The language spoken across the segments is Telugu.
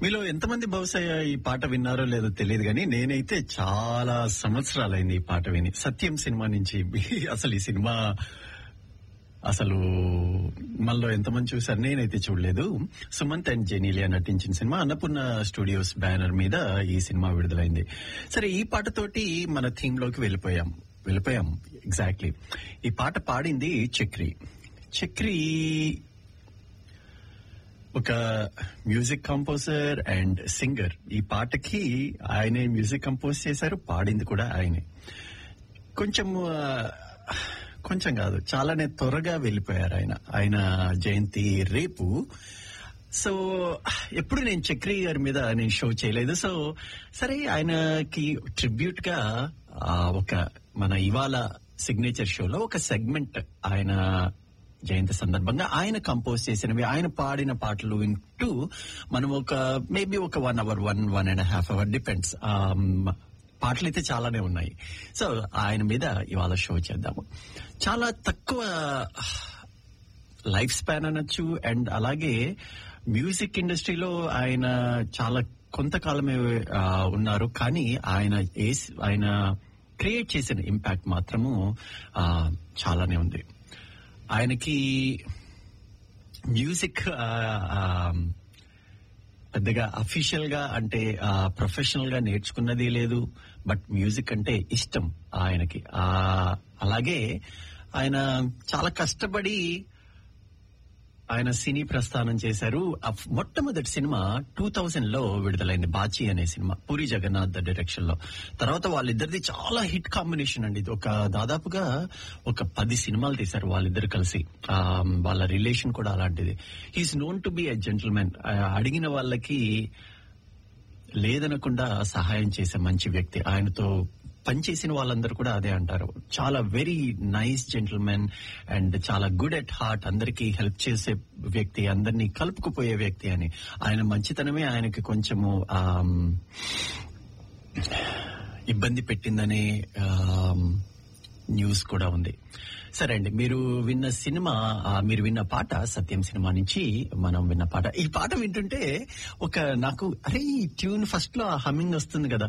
మీలో ఎంతమంది బహుశా ఈ పాట విన్నారో లేదో తెలియదు కానీ నేనైతే చాలా సంవత్సరాలైంది ఈ పాట విని సత్యం సినిమా నుంచి అసలు ఈ సినిమా అసలు మనలో ఎంతమంది చూసారు నేనైతే చూడలేదు సుమంత్ అండ్ జెనీలియా నటించిన సినిమా అన్నపూర్ణ స్టూడియోస్ బ్యానర్ మీద ఈ సినిమా విడుదలైంది సరే ఈ పాటతోటి మన థీమ్ లోకి వెళ్ళిపోయాం వెళ్ళిపోయాం ఎగ్జాక్ట్లీ ఈ పాట పాడింది చక్రి చక్రి ఒక మ్యూజిక్ కంపోజర్ అండ్ సింగర్ ఈ పాటకి ఆయనే మ్యూజిక్ కంపోజ్ చేశారు పాడింది కూడా ఆయనే కొంచెం ఆ, కొంచెం కాదు చాలానే త్వరగా వెళ్ళిపోయారు ఆయన ఆయన జయంతి రేపు సో ఎప్పుడు నేను చక్రి గారి మీద నేను షో చేయలేదు సో సరే ఆయనకి ట్రిబ్యూట్ గా ఆ, ఒక మన ఇవాళ సిగ్నేచర్ షోలో ఒక సెగ్మెంట్ ఆయన జయంతి సందర్భంగా ఆయన కంపోజ్ చేసినవి ఆయన పాడిన పాటలు వింటూ మనం ఒక మేబీ ఒక one hour one one and half hour depends పాటలు అయితే చాలానే ఉన్నాయి సో ఆయన మీద ఇవాళ షో చేద్దాము చాలా తక్కువ లైఫ్ స్పాన్ అనొచ్చు అండ్ అలాగే మ్యూజిక్ ఇండస్ట్రీలో ఆయన చాలా కొంతకాలమే ఆ, ఉన్నారు కానీ ఆయన ఏ- ఆయన క్రియేట్ చేసిన ఇంపాక్ట్ మాత్రము ఆ, చాలానే ఉంది ఆయనకి మ్యూజిక్ ఆ, ఆ, పెద్దగా అఫీషియల్ గా అంటే ప్రొఫెషనల్ గా నేర్చుకున్నది లేదు బట్ మ్యూజిక్ అంటే ఇష్టం ఆయనకి ఆ అలాగే ఆయన చాలా కష్టపడి ఆయన సినీ ప్రస్థానం చేశారు ఆ ఫ్- మొట్టమొదటి సినిమా టూ థౌజండ్ లో విడుదలైంది బాచి అనే సినిమా పూరి జగన్నాథ్ డైరెక్షన్ లో తర్వాత వాళ్ళిద్దరిది చాలా హిట్ కాంబినేషన్ అండి ఇది ఒక దాదాపుగా ఒక పది సినిమాలు తీశారు వాళ్ళిద్దరు కలిసి ఆ, వాళ్ళ రిలేషన్ కూడా అలాంటిది he's known to be a gentleman అడిగిన వాళ్ళకి లేదనకుండా సహాయం చేసే మంచి వ్యక్తి ఆయనతో పనిచేసిన వాళ్ళందరూ కూడా అదే అంటారు చాలా వెరీ నైస్ జెంటిల్మెన్ అండ్ చాలా గుడ్ ఎట్ హార్ట్ అందరికీ హెల్ప్ చేసే వ్యక్తి అందరినీ కలుపుకుపోయే వ్యక్తి అని ఆయన మంచితనమే ఆయనకి కొంచెము ఆమ్, ఇబ్బంది పెట్టిందనే ఆమ్, న్యూస్ కూడా ఉంది సరే అండి మీరు విన్న సినిమా ఆ, మీరు విన్న పాట సత్యం సినిమా నుంచి మనం విన్న పాట ఈ పాట వింటుంటే ఒక నాకు అరే ఈ ట్యూన్ ఫస్ట్ లో హమ్మింగ్ వస్తుంది కదా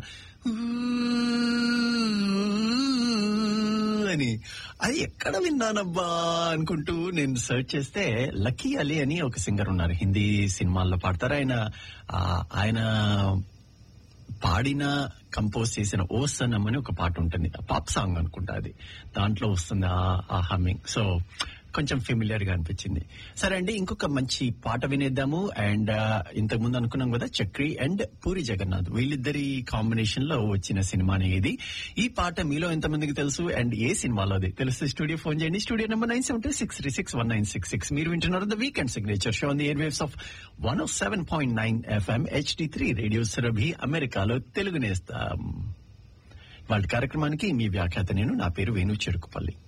అని అది ఎక్కడ విన్నానబ్బా అనుకుంటూ నేను సెర్చ్ చేస్తే లక్కీ అలీ అని ఒక సింగర్ ఉన్నారు హిందీ సినిమాల్లో పాడతారు ఆయన ఆ, ఆయన పాడిన కంపోజ్ చేసిన ఓ సనం అని ఒక పాట ఉంటుంది పాప్ సాంగ్ అనుకుంటా అది దాంట్లో వస్తుంది ఆ- ఆ హమ్మింగ్ సో కొంచెం ఫెమిలియర్ గా అనిపించింది సరే అండి ఇంకొక మంచి పాట వినేద్దాము అండ్ ఇంతకు ముందు అనుకున్నాం కదా చక్రి అండ్ పూరి జగన్నాథ్ వీళ్ళిద్దరి కాంబినేషన్ లో వచ్చిన సినిమానే ఇది ఈ పాట మీలో ఎంతమందికి తెలుసు అండ్ ఏ సినిమాలో అది తెలుసు స్టూడియో ఫోన్ చేయండి studio number nine seven two six three six one nine six six మీరు వింటున్నారు the weekend signature show on the air waves of one of seven point nine FM HD three radio Surabhi అమెరికాలో తెలుగు నేస్తాం వాళ్ళ కార్యక్రమానికి మీ వ్యాఖ్యాత నేను నా పేరు వేణు చెరుకుపల్లి